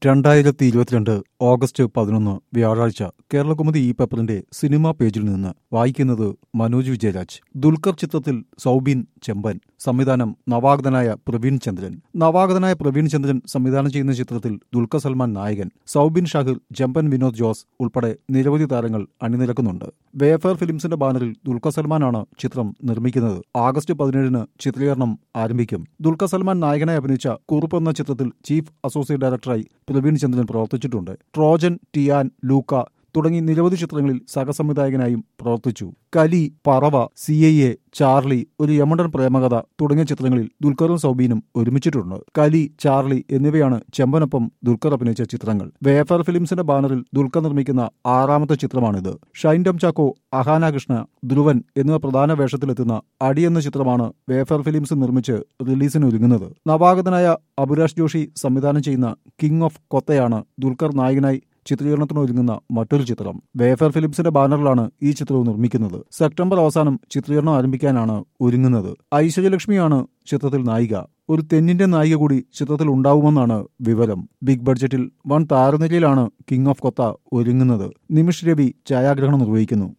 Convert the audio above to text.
രണ്ടായിരത്തി ഇരുപത്തിരണ്ട് ഓഗസ്റ്റ് പതിനൊന്ന് വ്യാഴാഴ്ച കേരളകുമുദി ഈ പേപ്പറിന്റെ സിനിമാ പേജിൽ നിന്ന് വായിക്കുന്നത് മനോജ് വിജയരാജ് ദുൽഖർ ചിത്രത്തിൽ സൗബിൻ ചെമ്പൻ സംവിധാനം നവാഗതനായ പ്രവീൺ ചന്ദ്രൻ നവാഗതനായ പ്രവീൺ ചന്ദ്രൻ സംവിധാനം ചെയ്യുന്ന ചിത്രത്തിൽ ദുൽഖർ സൽമാൻ നായകൻ സൗബിൻ ഷാഹിർ ജമ്പൻ വിനോദ് ജോസ് ഉൾപ്പെടെ നിരവധി താരങ്ങൾ അണിനിരക്കുന്നുണ്ട് വേഫെയർ ഫിലിംസിന്റെ ബാനറിൽ ദുൽഖർ സൽമാനാണ് ചിത്രം നിർമ്മിക്കുന്നത് ആഗസ്റ്റ് പതിനേഴിന് ചിത്രീകരണം ആരംഭിക്കും ദുൽഖർ സൽമാൻ നായകനായി അഭിനയിച്ച കുറുപ്പ് എന്ന ചിത്രത്തിൽ ചീഫ് അസോസിയേറ്റ് ഡയറക്ടറായി പ്രവീൺ ചന്ദ്രൻ പ്രവർത്തിച്ചിട്ടുണ്ട് ട്രോജൻ ടിയാൻ ലൂക്ക തുടങ്ങി നിരവധി ചിത്രങ്ങളിൽ സഹസംവിധായകനായും പ്രവർത്തിച്ചു Kali Parava C I A Charlie Oru Yamandan പ്രേമകഥ തുടങ്ങിയ ചിത്രങ്ങളിൽ ദുൽഖറും സൗബീനും ഒരുമിച്ചിട്ടുണ്ട് കലി ചാർലി എന്നിവയാണ് ചെമ്പനൊപ്പം ദുൽഖർ അഭിനയിച്ച ചിത്രങ്ങൾ വേഫർ ഫിലിംസിന്റെ ബാനറിൽ ദുൽഖർ നിർമ്മിക്കുന്ന ആറാമത്തെ ചിത്രമാണിത് ഷൈൻ ടം ചാക്കോ അഹാന കൃഷ്ണ ധ്രുവൻ എന്നിവ പ്രധാന വേഷത്തിലെത്തുന്ന അടി എന്ന ചിത്രമാണ് വേഫർ ഫിലിംസ് നിർമ്മിച്ച് റിലീസിന് ഒരുങ്ങുന്നത് നവാഗതനായ അഭിലാഷ് ജോഷി സംവിധാനം ചെയ്യുന്ന കിങ് ഓഫ് കൊത്തയാണ് ദുൽഖർ നായകനായി ചിത്രീകരണത്തിന് ഒരുങ്ങുന്ന മറ്റൊരു ചിത്രം വേഫർ ഫിലിംസിന്റെ ബാനറിലാണ് ഈ ചിത്രവും നിർമ്മിക്കുന്നത് സെപ്റ്റംബർ അവസാനം ചിത്രീകരണം ആരംഭിക്കാനാണ് ഒരുങ്ങുന്നത് ഐശ്വര്യലക്ഷ്മിയാണ് ചിത്രത്തിൽ നായിക ഒരു തെന്നിന്റെ നായിക കൂടി ചിത്രത്തിൽ ഉണ്ടാവുമെന്നാണ് വിവരം ബിഗ് ബഡ്ജറ്റിൽ വൺ താരനിരയിലാണ് കിങ് ഓഫ് കൊത്ത ഒരുങ്ങുന്നത് നിമിഷ് രവി ഛായാഗ്രഹണം നിർവഹിക്കുന്നു